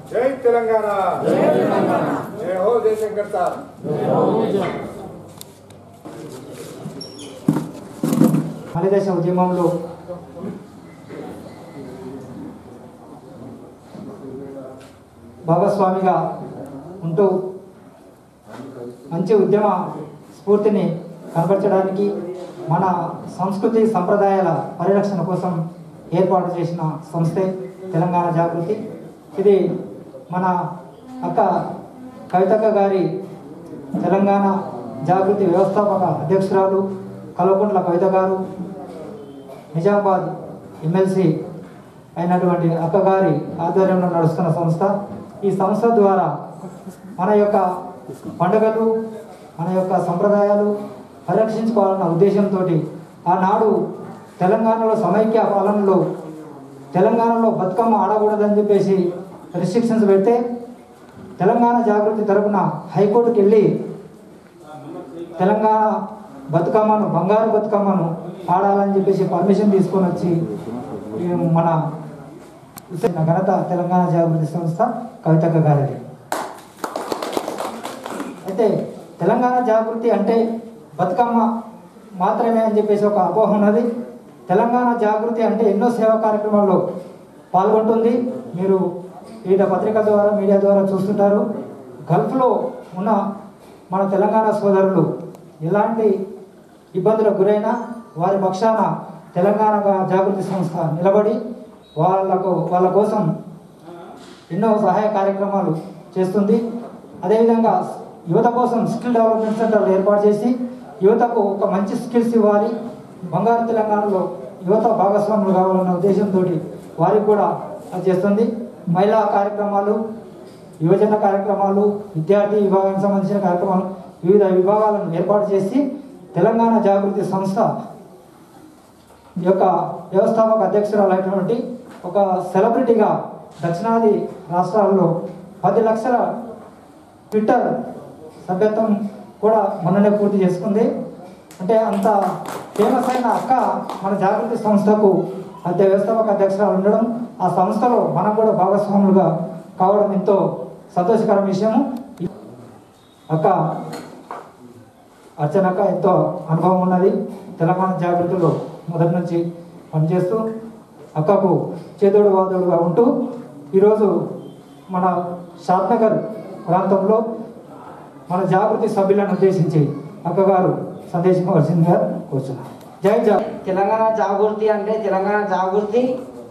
జై తెలంగాణ జై హో జయశంకర్ సార్ మలిదశ ఉద్యమంలో భాగస్వామిగా ఉంటూ మంచి ఉద్యమ స్ఫూర్తిని కనపరచడానికి మన సంస్కృతి సంప్రదాయాల పరిరక్షణ కోసం ఏర్పాటు చేసిన సంస్థే తెలంగాణ జాగృతి ఇది మన అక్క కవితక్క గారి తెలంగాణ జాగృతి వ్యవస్థాపక అధ్యక్షురాలు కల్వకుంట్ల కవిత గారు నిజామాబాద్ ఎమ్మెల్సీ అయినటువంటి అక్కగారి ఆధ్వర్యంలో నడుస్తున్న సంస్థ ఈ సంస్థ ద్వారా మన యొక్క పండుగలు మన యొక్క సంప్రదాయాలు పరిరక్షించుకోవాలన్న ఉద్దేశంతో ఆనాడు తెలంగాణలో సమైక్య పాలనలో తెలంగాణలో బతుకమ్మ ఆడకూడదని చెప్పేసి రిస్ట్రిక్షన్స్ పెడితే తెలంగాణ జాగృతి తరపున హైకోర్టుకి వెళ్ళి తెలంగాణ బతుకమ్మను బంగారు బతుకమ్మను ఆడాలని చెప్పేసి పర్మిషన్ తీసుకొని వచ్చి ఈ మన ఇచ్చిన ఘనత తెలంగాణ జాగృతి సంస్థ కవితక్క గారిది అయితే తెలంగాణ జాగృతి అంటే బతుకమ్మ మాత్రమే అని చెప్పేసి ఒక అపోహ ఉన్నది తెలంగాణ జాగృతి అంటే ఎన్నో సేవా కార్యక్రమాల్లో పాల్గొంటుంది మీరు వివిధ పత్రికల ద్వారా మీడియా ద్వారా చూస్తుంటారు గల్ఫ్లో ఉన్న మన తెలంగాణ సోదరులు ఎలాంటి ఇబ్బందులకు గురైనా వారి పక్షాన తెలంగాణ జాగృతి సంస్థ నిలబడి వాళ్ళకు వాళ్ళ కోసం ఎన్నో సహాయ కార్యక్రమాలు చేస్తుంది అదేవిధంగా యువత కోసం స్కిల్ డెవలప్మెంట్ సెంటర్లు ఏర్పాటు చేసి యువతకు ఒక మంచి స్కిల్స్ ఇవ్వాలి బంగారు తెలంగాణలో యువత భాగస్వాములు కావాలన్న ఉద్దేశంతో వారికి కూడా అది చేస్తుంది మహిళా కార్యక్రమాలు యువజన కార్యక్రమాలు విద్యార్థి విభాగానికి సంబంధించిన కార్యక్రమాలు వివిధ విభాగాలను ఏర్పాటు చేసి తెలంగాణ జాగృతి సంస్థ యొక్క వ్యవస్థాపక అధ్యక్షురాలైనటువంటి ఒక సెలబ్రిటీగా దక్షిణాది రాష్ట్రాల్లో పది లక్షల ట్విట్టర్ సభ్యత్వం కూడా మొన్ననే పూర్తి చేసుకుంది అంటే అంత ఫేమస్ అయిన అక్క మన జాగృతి సంస్థకు అధ్య వ్యవస్థాపక అధ్యక్షురాలు ఉండడం ఆ సంస్థలో మనం కూడా భాగస్వాములుగా కావడం ఎంతో సంతోషకర విషయము అక్క అర్చనక్క ఎంతో అనుభవం ఉన్నది తెలంగాణ జాగృతిలో మొదటి నుంచి పనిచేస్తూ అక్కకు చేదోడు వాదోడుగా ఉంటూ ఈరోజు మన షాద్నగర్ ప్రాంతంలో మన జాగృతి సభ్యులను ఉద్దేశించి అక్కగారు సందేశం వచ్చిందిగా కూర్చున్నారు జై జా తెలంగాణ జాగృతి అంటే తెలంగాణ జాగృతి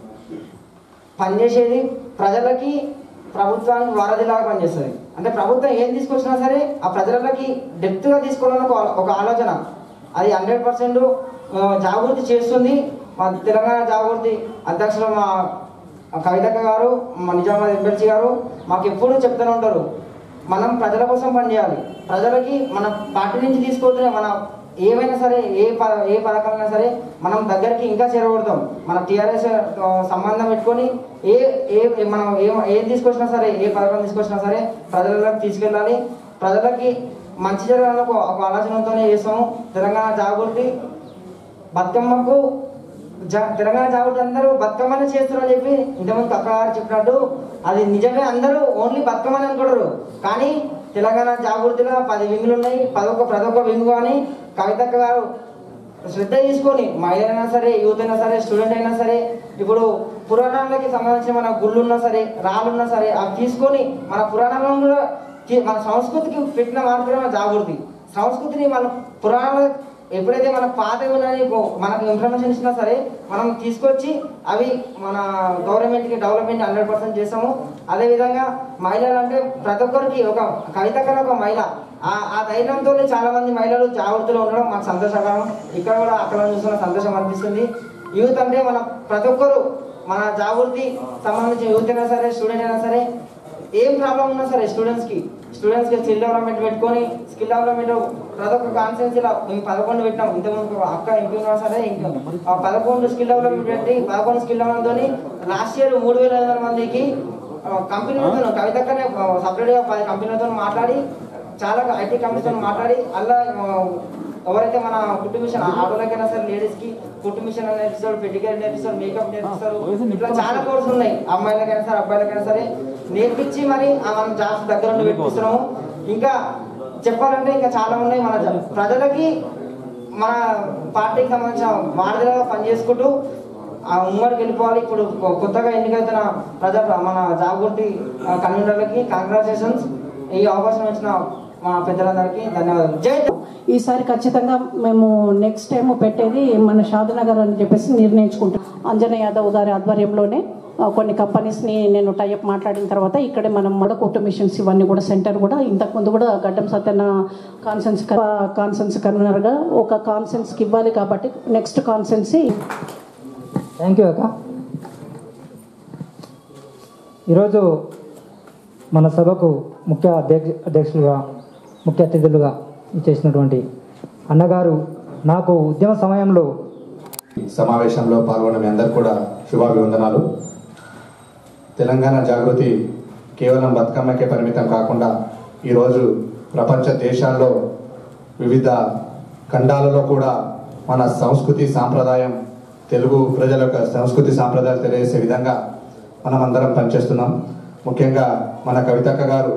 పనిచేసేది ప్రజలకి ప్రభుత్వానికి వారధిలాగా పనిచేస్తుంది అంటే ప్రభుత్వం ఏం తీసుకొచ్చినా సరే ఆ ప్రజలకి డెప్త్గా తీసుకోవాలని ఒక ఒక ఆలోచన అది హండ్రెడ్ పర్సెంట్ జాగృతి చేస్తుంది మా తెలంగాణ జాగృతి అధ్యక్షులు మా కవితక్క గారు మా నిజామాబాద్ ఎమ్మెల్సీ గారు మాకు ఎప్పుడూ చెప్తూనే ఉంటారు మనం ప్రజల కోసం పనిచేయాలి ప్రజలకి మన పార్టీ నుంచి తీసుకుంటున్న మన ఏమైనా సరే ఏ ప ఏ పథకాలైనా సరే మనం దగ్గరికి ఇంకా చేరబడతాం మన టీఆర్ఎస్ సంబంధం పెట్టుకొని ఏ ఏ ఏ మనం ఏ ఏం తీసుకొచ్చినా సరే ఏ పథకం తీసుకొచ్చినా సరే ప్రజలకు తీసుకెళ్ళాలి ప్రజలకి మంచి జరగాలని ఒక ఒక ఆలోచనతోనే చేస్తాము తెలంగాణ జాగృతి బతుకమ్మకు జా తెలంగాణ జాగృతి అందరూ బతుకమ్మనే చేస్తారని చెప్పి ఇంతకుముందు అక్క గారు చెప్పినట్టు అది నిజమే అందరూ ఓన్లీ బతుకమ్మని అనుకుంటారు కానీ తెలంగాణ జాగృతిలో పది వింగులు ఉన్నాయి పదొక ప్రతి ఒక్క వింగు అని కవితక్క గారు శ్రద్ధ తీసుకొని మహిళైనా సరే యూత్ అయినా సరే స్టూడెంట్ అయినా సరే ఇప్పుడు పురాణాలకి సంబంధించిన మన గుళ్ళు ఉన్నా సరే రాళ్ళు ఉన్నా సరే అవి తీసుకొని మన పురాణాలను కూడా తీ- మన సంస్కృతికి పెట్టిన మార్పులే మన జాగృతి సంస్కృతిని మన పురాణాలు ఎప్పుడైతే మన పాత ఉన్నాయో మనకు ఇన్ఫర్మేషన్ ఇచ్చినా సరే మనం తీసుకొచ్చి అవి మన గవర్నమెంట్కి డెవలప్మెంట్ హండ్రెడ్ పర్సెంట్ చేస్తాము అదేవిధంగా మహిళలు అంటే ప్రతి ఒక్కరికి ఒక కవిత కన్నా ఒక మహిళ ఆ ఆ ధైర్యంతో చాలా మంది మహిళలు జాగ్రత్తలో ఉండడం మాకు సంతోషకరం ఇక్కడ కూడా అక్కడ చూస్తున్న సంతోషం అనిపిస్తుంది యూత్ అంటే మన ప్రతి ఒక్కరు మన జాగృతి సంబంధించిన యూత్ అయినా సరే స్టూడెంట్ అయినా సరే ఏం ప్రాబ్లం ఉన్నా సరే స్టూడెంట్స్కి స్టూడెంట్స్కి స్కిల్ డెవలప్మెంట్ పెట్టుకొని స్కిల్ డెవలప్మెంట్ ప్రతి ఒక్క కాన్ఫరెన్స్లో మేము పదకొండు పెట్టినాం ఇంతకుముందు అక్క ఎంపీ ఉన్నా సరే ఇంకా ఆ పదకొండు స్కిల్ డెవలప్మెంట్ పెట్టి పదకొండు స్కిల్ డెవలప్మెంట్తో లాస్ట్ ఇయర్ మూడు వేల ఐదు వందల మందికి ఆ, కంపెనీలతో కవితక్కనే సపరేట్గా పది కంపెనీలతో మాట్లాడి చాలా ఐటీ కంపెనీతో మాట్లాడి అలా ఎవరైతే మన కుట్టు మిషన్ ఆడోళ్ళకైనా సరే లేడీస్కి కుట్టు మిషన్ నేర్పిస్తారు పెడికేర్ నేర్పిస్తారు మేకప్ నేర్పిస్తారు ఇట్లా చాలా కోర్సులు ఉన్నాయి అమ్మాయిలకైనా సరే అబ్బాయిలకైనా సరే నేర్పించి మరి ఆ మనం జాబ్స్ దగ్గర నుండి పెట్టిస్తున్నాము ఇంకా చెప్పాలంటే ఇంకా చాలా ఉన్నాయి మన జ- ప్రజలకి మన పార్టీకి సంబంధించిన వారధిగా పనిచేసుకుంటూ ఆ ఉమ్మడికి వెళ్ళిపోవాలి ఇప్పుడు కొ- కొత్తగా ఎన్నికైతున్న ప్రజా మన జాగృతి కన్వీనర్లకి కంగ్రాచులేషన్స్ ఈ అవకాశం ఇచ్చిన మా పెద్దలందరికీ ధన్యవాదాలు జై ఈసారి ఖచ్చితంగా మేము నెక్స్ట్ టైం పెట్టేది మన షాదనగర్ అని చెప్పేసి నిర్ణయించుకుంటాం అంజన యాదవ్ గారి ఆధ్వర్యంలోనే ఆ, కొన్ని కంపెనీస్ని నేను టైఅప్ మాట్లాడిన తర్వాత ఇక్కడే మనం కూడా కుట్టు మిషన్స్ ఇవన్నీ కూడా సెంటర్ కూడా ఇంతకుముందు కూడా గడ్డం సత్యన కాన్సెన్స్ కాన్సెన్స్ కన్వీనర్గా ఒక కాన్సెన్స్కి ఇవ్వాలి కాబట్టి నెక్స్ట్ కాన్సెన్సీ థ్యాంక్ యూ అక్క ఈరోజు మన సభకు ముఖ్య అధ్యక్ష అధ్యక్షులుగా ముఖ్య అతిథులుగా చేసినటువంటి అన్నగారు నాకు ఉద్యమ సమయంలో సమావేశంలో పాల్గొన్న మీ అందరు కూడా శుభాభివందనాలు తెలంగాణ జాగృతి కేవలం బతుకమ్మకే పరిమితం కాకుండా ఈరోజు ప్రపంచ దేశాల్లో వివిధ ఖండాలలో కూడా మన సంస్కృతి సాంప్రదాయం తెలుగు ప్రజల యొక్క సంస్కృతి సాంప్రదాయాలు తెలియజేసే విధంగా మనం అందరం పనిచేస్తున్నాం ముఖ్యంగా మన కవితక్క గారు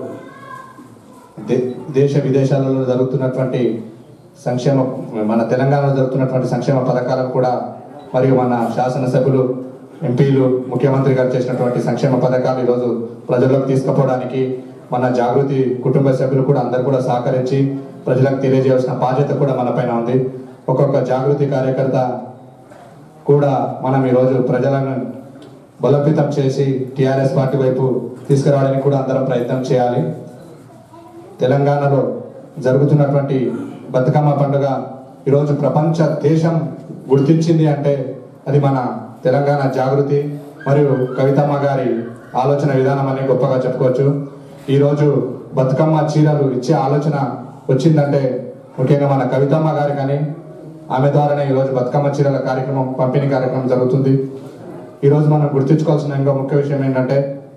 దే- దేశ విదేశాలలో జరుగుతున్నటువంటి సంక్షేమ మన తెలంగాణలో జరుగుతున్నటువంటి సంక్షేమ పథకాలను కూడా మరియు మన శాసనసభ్యులు ఎంపీలు ముఖ్యమంత్రి గారు చేసినటువంటి సంక్షేమ పథకాలు ఈరోజు ప్రజల్లోకి తీసుకుపోవడానికి మన జాగృతి కుటుంబ సభ్యులు కూడా అందరు కూడా సహకరించి ప్రజలకు తెలియజేయాల్సిన బాధ్యత కూడా మన పైన ఉంది ఒక్కొక్క జాగృతి కార్యకర్త కూడా మనం ఈరోజు ప్రజలను బలోపేతం చేసి టీఆర్ఎస్ పార్టీ వైపు తీసుకురావడానికి కూడా అందరం ప్రయత్నం చేయాలి తెలంగాణలో జరుగుతున్నటువంటి బతుకమ్మ పండుగ ఈరోజు ప్రపంచ దేశం గుర్తించింది అంటే అది మన తెలంగాణ జాగృతి మరియు కవితమ్మ గారి ఆలోచన విధానం అని గొప్పగా చెప్పుకోవచ్చు ఈరోజు బతుకమ్మ చీరలు ఇచ్చే ఆలోచన వచ్చిందంటే ముఖ్యంగా మన కవితమ్మ గారి కానీ ఆమె ద్వారానే ఈరోజు బతుకమ్మ చీరల కార్యక్రమం పంపిణీ కార్యక్రమం జరుగుతుంది ఈరోజు మనం గుర్తుంచుకోవాల్సిన ఇంకో ముఖ్య విషయం ఏంటంటే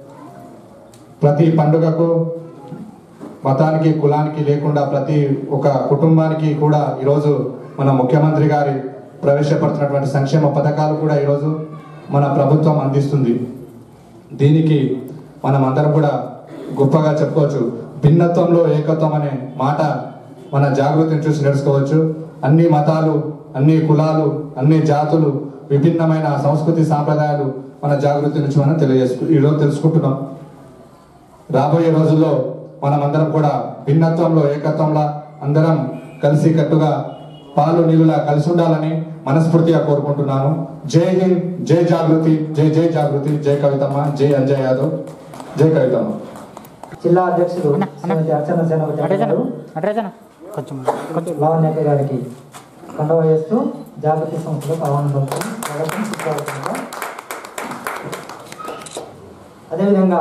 ప్రతి పండుగకు మతానికి కులానికి లేకుండా ప్రతి ఒక కుటుంబానికి కూడా ఈరోజు మన ముఖ్యమంత్రి గారి ప్రవేశపెడుతున్నటువంటి సంక్షేమ పథకాలు కూడా ఈరోజు మన ప్రభుత్వం అందిస్తుంది దీనికి మనం అందరం కూడా గొప్పగా చెప్పుకోవచ్చు భిన్నత్వంలో ఏకత్వం అనే మాట మన జాగృతిని చూసి నేర్చుకోవచ్చు అన్ని మతాలు అన్ని కులాలు అన్ని జాతులు విభిన్నమైన సంస్కృతి సాంప్రదాయాలు మన జాగృతి నుంచి మనం తెలియజేసుకు ఈరోజు తెలుసుకుంటున్నాం రాబోయే రోజుల్లో మనమందరం కూడా భిన్నత్వంలో ఏకత్వంలో అందరం కలిసి కట్టుగా పాలు నీళ్ళులా కలిసి ఉండాలని మనస్ఫూర్తిగా కోరుకుంటున్నాను జై హింద్ జై జాగృతి జై జై జాగృతి జై కవితమ్మ జై అంజయ్ యాదవ్ జై కవితమ్మ జిల్లా అధ్యక్షులు శ్రీమతి అర్చన సేనపతి గారు లావణ్యక గారికి కండవ వేస్తూ జాగృతి సంస్థలకు ఆహ్వానం పలుకుతాం స్వాగతం సుస్వాగతంగా అదేవిధంగా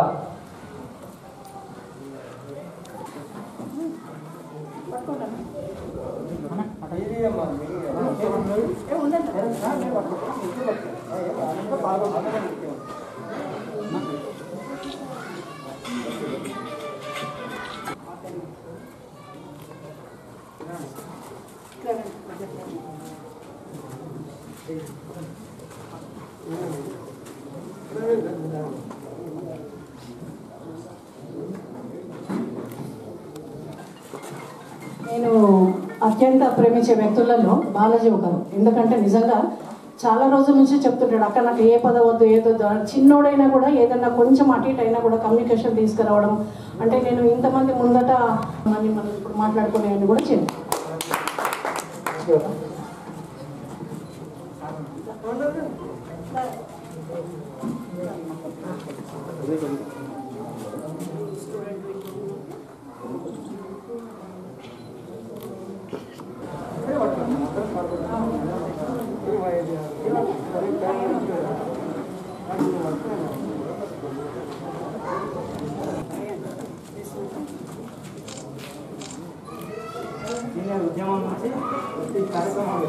నేను అత్యంత ప్రేమించే వ్యక్తులలో బాలాజీ ఒకరు ఎందుకంటే నిజంగా చాలా రోజుల నుంచి చెప్తుంటాడు అక్క నాకు ఏ పదం వద్దు ఏదొద్దు అని చిన్నోడైనా కూడా ఏదన్నా కొంచెం అటు ఇటు అయినా కూడా కమ్యూనికేషన్ తీసుకురావడం అంటే నేను ఇంతమంది ముందట అని మనం ఇప్పుడు మాట్లాడుకునేవన్నీ కూడా చేయాలి సీనియర్ ఉద్యమం నుంచి ఈ కార్యక్రమాలు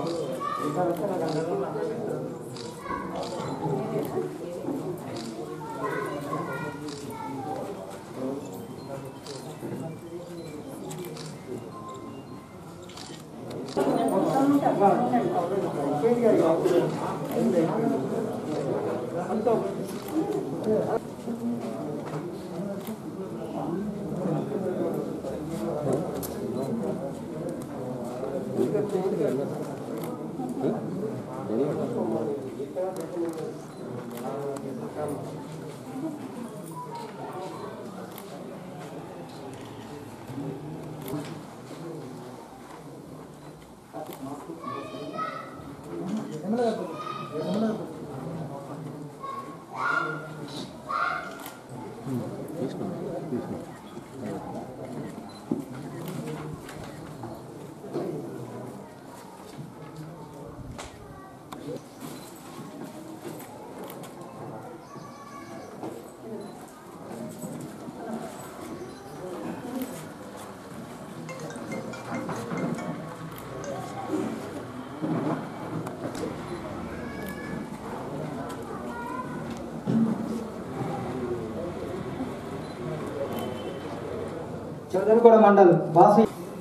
చౌదరిగూడ మండల్ బాసు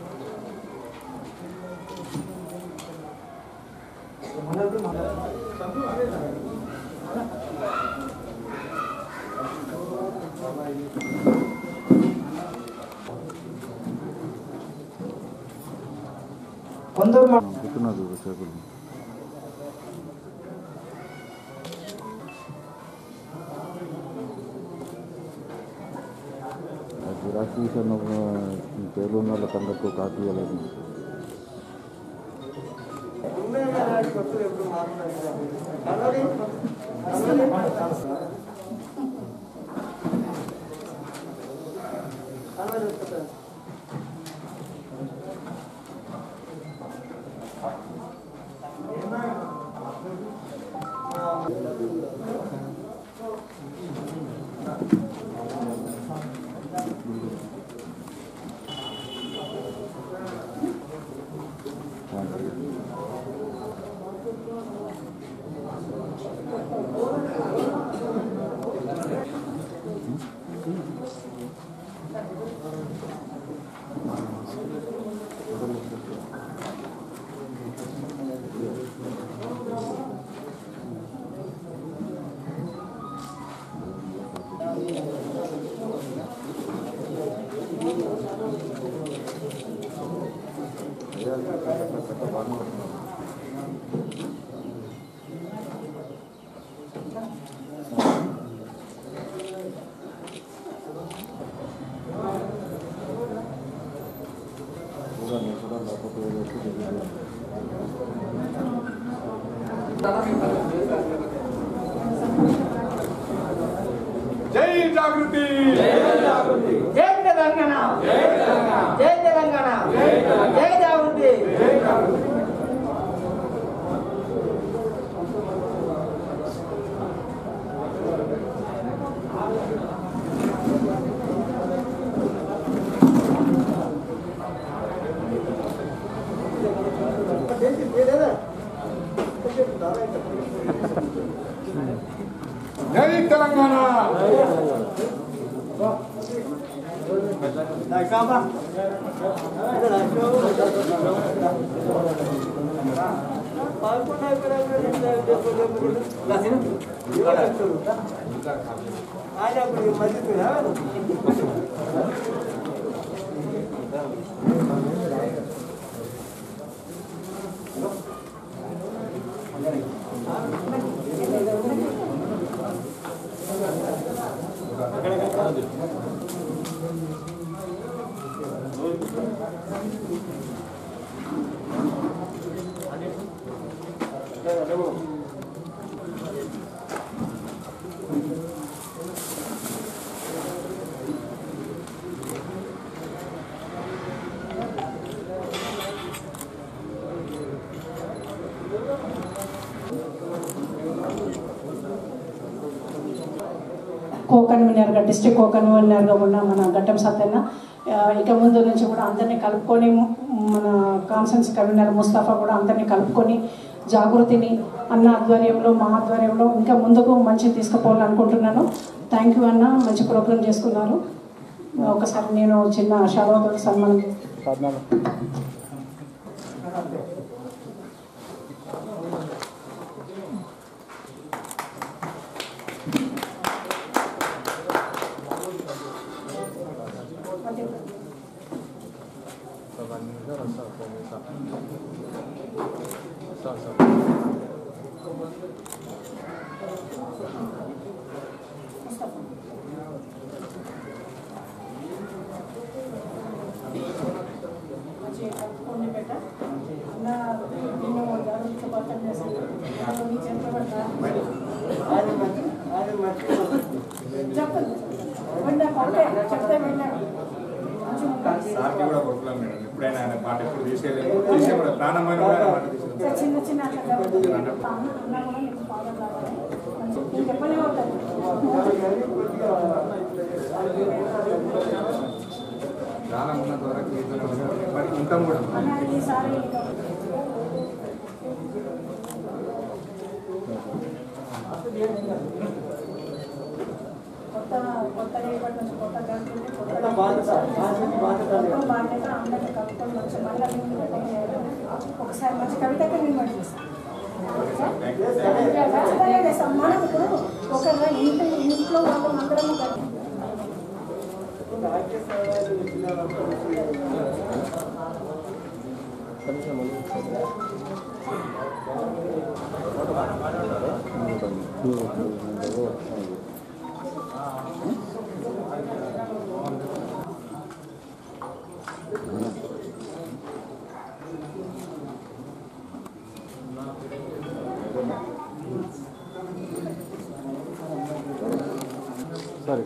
కొందరు మండలం జిరాక్స్ తీసాను పేర్లు ఉన్న వాళ్ళకందరికీ కాపీ ఇవ్వలేదు జై జాగృతి జై తెలంగాణ జై తెలంగాణ జై జాగృతి జై తెలంగాణ కో కన్వీనర్గా డిస్ట్రిక్ట్ కో కన్వీనర్గా ఉన్న మన గడ్డం సత్యన్న ఆ, ఇక ముందు నుంచి కూడా అందరినీ కలుపుకొని మన కాన్ఫరెన్స్ కన్వీనర్ ముస్తాఫా కూడా అందరినీ కలుపుకొని జాగృతిని అన్న ఆధ్వర్యంలో మా ఆధ్వర్యంలో ఇంకా ముందుకు మంచి తీసుకుపోవాలనుకుంటున్నాను థ్యాంక్ యూ అన్న మంచి ప్రోగ్రామ్ చేసుకున్నారు ఒకసారి నేను చిన్న షాలో సన్మానం చేస్తాను. సార్కి కూడా కొడుకున్నాం మేడం ఎప్పుడైనా ఆయన మాట ఎప్పుడు తీసేయలేదు తీసే కూడా ప్రాణమైన కూడా ఆయన మాట తీసేయలేదు చిన్న చిన్న అట్లా అన్నా కూడా మీకు ఫాదర్ కావాలి నేను చెప్పనే ఉంటాను చాలా ఉన్నంత వరకు ఇద్దరు మరి ఉంటాం కూడా అన్న ఈసారి కొత్త కొత్త రేపటి నుంచి కొత్త గంటలు కొత్త కొత్త బాధ్యత అందరినీ కలుపుకొని మంచి మళ్ళీ ముందు పెట్టేయాలి. ఒకసారి మంచి కవితకి నేను చేస్తాను ఖచ్చితంగా చేస్తాం మనం ఇప్పుడు ఒక ఇంటి ఇంట్లో వాళ్ళం అందరము కలిసి సరే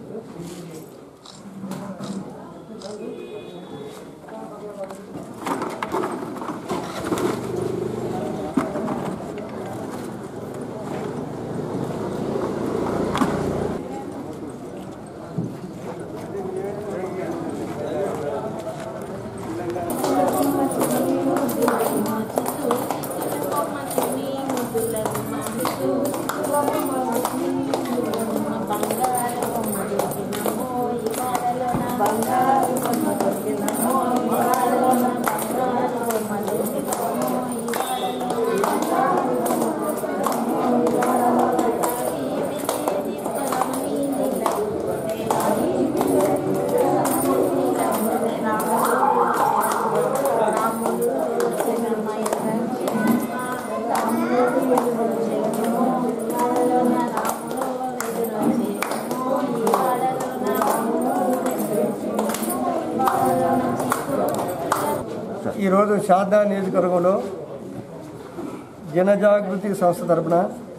ఈరోజు శారదా నియోజకవర్గంలో జనజాగృతి సంస్థ తరపున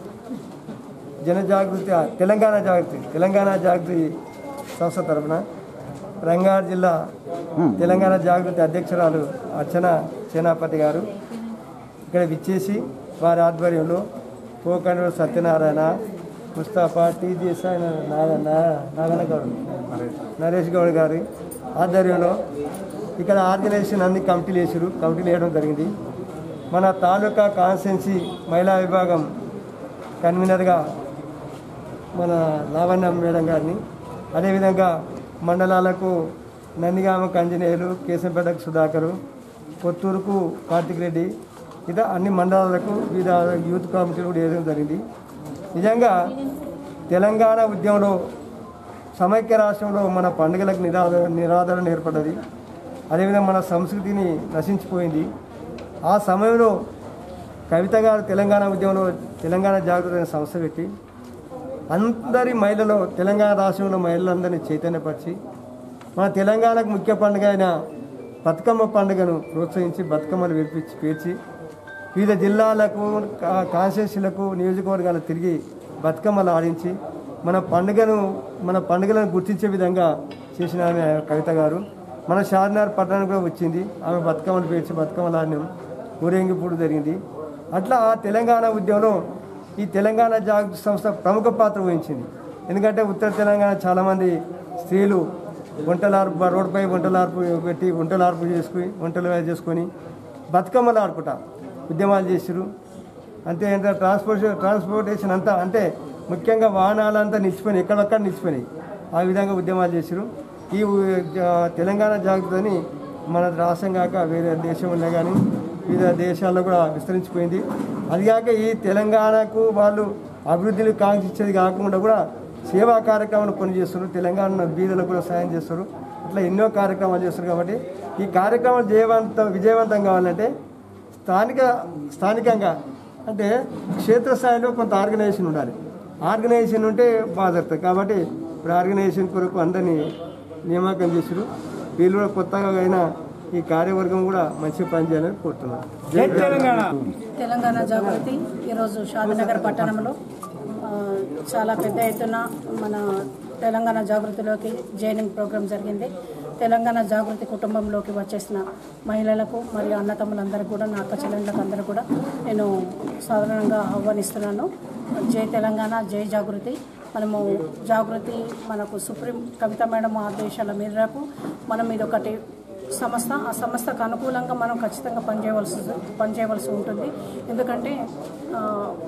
జనజాగృతి తెలంగాణ జాగృతి తెలంగాణ జాగృతి సంస్థ తరపున రంగారెడ్డి జిల్లా తెలంగాణ జాగృతి అధ్యక్షురాలు అర్చన సేనాపతి గారు ఇక్కడ విచ్చేసి వారి ఆధ్వర్యంలో పోకండ్రు సత్యనారాయణ ముస్తాఫా టీజీఎస్ ఆయన నాగన్న గౌడ్ నరేష్ గౌడ్ గారి ఆధ్వర్యంలో ఇక్కడ ఆర్గనైజేషన్ అన్ని కమిటీలు వేసారు కమిటీలు వేయడం జరిగింది మన తాలూకా కాన్స్టెన్సీ మహిళా విభాగం కన్వీనర్గా మన లావణ్య మేడం గారిని అదేవిధంగా మండలాలకు నందిగామ కంజనేయులు కేశంపేటకు సుధాకరు కొత్తూరుకు కార్తిక్ రెడ్డి ఇతర అన్ని మండలాలకు వివిధ యూత్ కమిటీలు కూడా వేయడం జరిగింది నిజంగా తెలంగాణ ఉద్యమంలో సమైక్య రాష్ట్రంలో మన పండుగలకు నిరాదరణ నిరాదరణ ఏర్పడ్డది అదేవిధంగా మన సంస్కృతిని నశించిపోయింది ఆ సమయంలో కవిత గారు తెలంగాణ ఉద్యమంలో తెలంగాణ జాగృతి అనే సంస్థ పెట్టి అందరి మహిళలు తెలంగాణ రాష్ట్రంలో మహిళలందరినీ చైతన్యపరిచి మన తెలంగాణకు ముఖ్య పండుగ అయిన బతుకమ్మ పండుగను ప్రోత్సహించి బతుకమ్మలు విడిపించి పేర్చి వివిధ జిల్లాలకు కా- కాన్స్టిట్యూన్సీలకు నియోజకవర్గాలు తిరిగి బతుకమ్మలు ఆడించి మన పండుగను మన పండుగలను గుర్తించే విధంగా చేసిన ఆమె కవిత గారు మన షార్నార్ పట్టణానికి కూడా వచ్చింది ఆమె బతుకమ్మలు పేర్చి బతుకమ్మలు ఆడినాం ఊరేగింపుడు జరిగింది అట్లా ఆ తెలంగాణ ఉద్యమంలో ఈ తెలంగాణ జాగృతి సంస్థ ప్రముఖ పాత్ర వహించింది ఎందుకంటే ఉత్తర తెలంగాణ చాలామంది స్త్రీలు వంటలార్పు రోడ్డుపై వంటలార్పు పెట్టి వంటలార్పు చేసుకుని వంటలు చేసుకొని బతుకమ్మలు ఆడుకుంటా ఉద్యమాలు చేసిరు అంతే ఎంత ట్రాన్స్పోర్టేషన్ ట్రాన్స్పోర్టేషన్ అంతా అంటే ముఖ్యంగా వాహనాలంతా నిలిచిపోయినాయి ఎక్కడొక్కడ నిలిచిపోయినాయి ఆ విధంగా ఉద్యమాలు చేసిరు ఈ ఉ- జా- తెలంగాణ జాగృతిని మన రాష్ట్రం కాక వేరే దేశంలో కానీ వివిధ దేశాల్లో కూడా విస్తరించిపోయింది అది కాక ఈ తెలంగాణకు వాళ్ళు అభివృద్ధిని కాంక్షించేది కాకుండా కూడా సేవా కార్యక్రమాలు పనిచేస్తున్నారు తెలంగాణ బీదలకు కూడా సాయం చేస్తారు ఇట్లా ఎన్నో కార్యక్రమాలు చేస్తారు కాబట్టి ఈ కార్యక్రమాలు జయవంతం విజయవంతం కావాలంటే స్థానిక స్థానికంగా అంటే క్షేత్రస్థాయిలో కొంత ఆర్గనైజేషన్ ఉండాలి ఆర్గనైజేషన్ ఉంటే బాగా జరుగుతుంది కాబట్టి ఇప్పుడు ఆర్గనైజేషన్ కొరకు అందరినీ నియామకం చేసారు వీళ్ళు కూడా కొత్తగా అయినా ఈ కార్యవర్గం కూడా మంచిగా పనిచేయాలని కోరుతున్నాను జై తెలంగాణ తెలంగాణ జాగృతి ఈరోజు షాదనగర్ పట్టణంలో ఆ, చాలా పెద్ద ఎత్తున మన తెలంగాణ జాగృతిలోకి జైనింగ్ ప్రోగ్రాం జరిగింది తెలంగాణ జాగృతి కుటుంబంలోకి వచ్చేసిన మహిళలకు మరియు అన్నతమ్ములందరికీ కూడా నా అక్క చెల్లెళ్ళకు అందరూ కూడా నేను సాధారణంగా ఆహ్వానిస్తున్నాను జై తెలంగాణ జై జాగృతి మనము జాగృతి మనకు సుప్రీం కవిత మేడం ఆదేశాల మేరకు మనం ఇదొకటి సంస్థ ఆ సంస్థకు అనుకూలంగా మనం ఖచ్చితంగా పనిచేయవలసి పనిచేయవలసి ఉంటుంది ఎందుకంటే ఆ,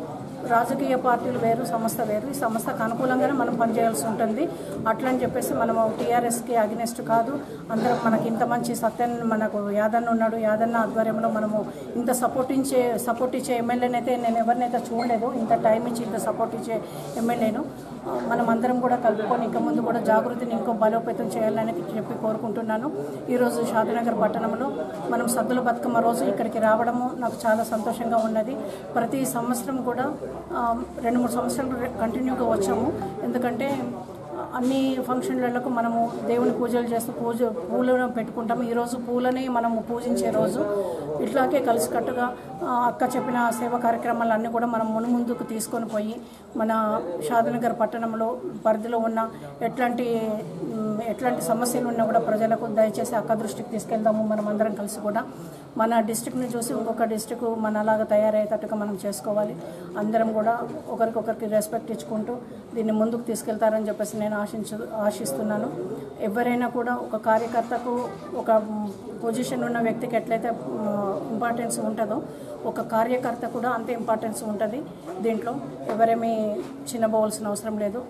రాజకీయ పార్టీలు వేరు సంస్థ వేరు ఈ సంస్థకు అనుకూలంగానే మనం పనిచేయాల్సి ఉంటుంది అట్లని చెప్పేసి మనము టీఆర్ఎస్కి అగెనెస్ట్ కాదు అందరం మనకి ఇంత మంచి సత్యన్ మనకు యాదన్న ఉన్నాడు యాదన్న ఆధ్వర్యంలో మనము ఇంత సపోర్ట్ ఇచ్చే సపోర్ట్ ఇచ్చే ఎమ్మెల్యేనైతే నేను ఎవరినైతే చూడలేదు ఇంత టైం ఇచ్చి ఇంత సపోర్ట్ ఇచ్చే ఎమ్మెల్యేను ఆ, మనం అందరం కూడా కలుపుకొని ఇంకా ముందు కూడా జాగృతిని ఇంకో బలోపేతం చేయాలని చెప్పి కోరుకుంటున్నాను ఈరోజు షాదనగర్ పట్టణంలో మనం సద్దుల బతుకమ్మ రోజు ఇక్కడికి రావడము నాకు చాలా సంతోషంగా ఉన్నది ప్రతి సంవత్సరం కూడా ఆ, రెండు మూడు సంవత్సరాలు కంటిన్యూగా వచ్చాము ఎందుకంటే అన్ని ఫంక్షన్లకు మనము దేవుని పూజలు చేస్తూ పూజ పూలను పెట్టుకుంటాము ఈరోజు పూలని మనము పూజించే రోజు ఇట్లాగే కలిసికట్టుగా ఆ, అక్క చెప్పిన సేవా కార్యక్రమాలు అన్నీ కూడా మనం మును ముందుకు తీసుకొని పోయి మన షాదనగర్ పట్టణంలో పరిధిలో ఉన్న ఎట్లాంటి మ్, ఎట్లాంటి సమస్యలు ఉన్నా కూడా ప్రజలకు దయచేసి అక్క దృష్టికి తీసుకెళ్దాము మనం అందరం కలిసి కూడా మన డిస్టిక్ని చూసి ఇంకొక డిస్టిక్ మనలాగా తయారయ్యేటట్టుగా మనం చేసుకోవాలి అందరం కూడా ఒకరికొకరికి రెస్పెక్ట్ ఇచ్చుకుంటూ దీన్ని ముందుకు తీసుకెళ్తారని చెప్పేసి నేను ఆశించు ఆశిస్తున్నాను ఎవరైనా కూడా ఒక కార్యకర్తకు ఒక పొజిషన్ ఉన్న వ్యక్తికి ఎట్లయితే ఇంపార్టెన్స్ ఉంటుందో ఒక కార్యకర్త కూడా అంతే ఇంపార్టెన్స్ ఉంటుంది దీంట్లో ఎవరేమీ చిన్నబోవాల్సిన అవసరం లేదు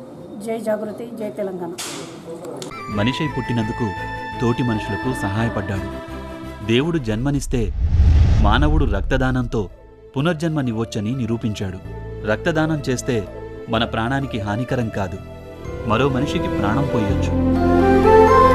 జై జాగృతి జై తెలంగాణ మనిషై పుట్టినందుకు తోటి మనుషులకు సహాయపడ్డాడు దేవుడు జన్మనిస్తే మానవుడు రక్తదానంతో పునర్జన్మనివ్వొచ్చని నిరూపించాడు రక్తదానం చేస్తే మన ప్రాణానికి హానికరం కాదు మరో మనిషికి ప్రాణం పోయొచ్చు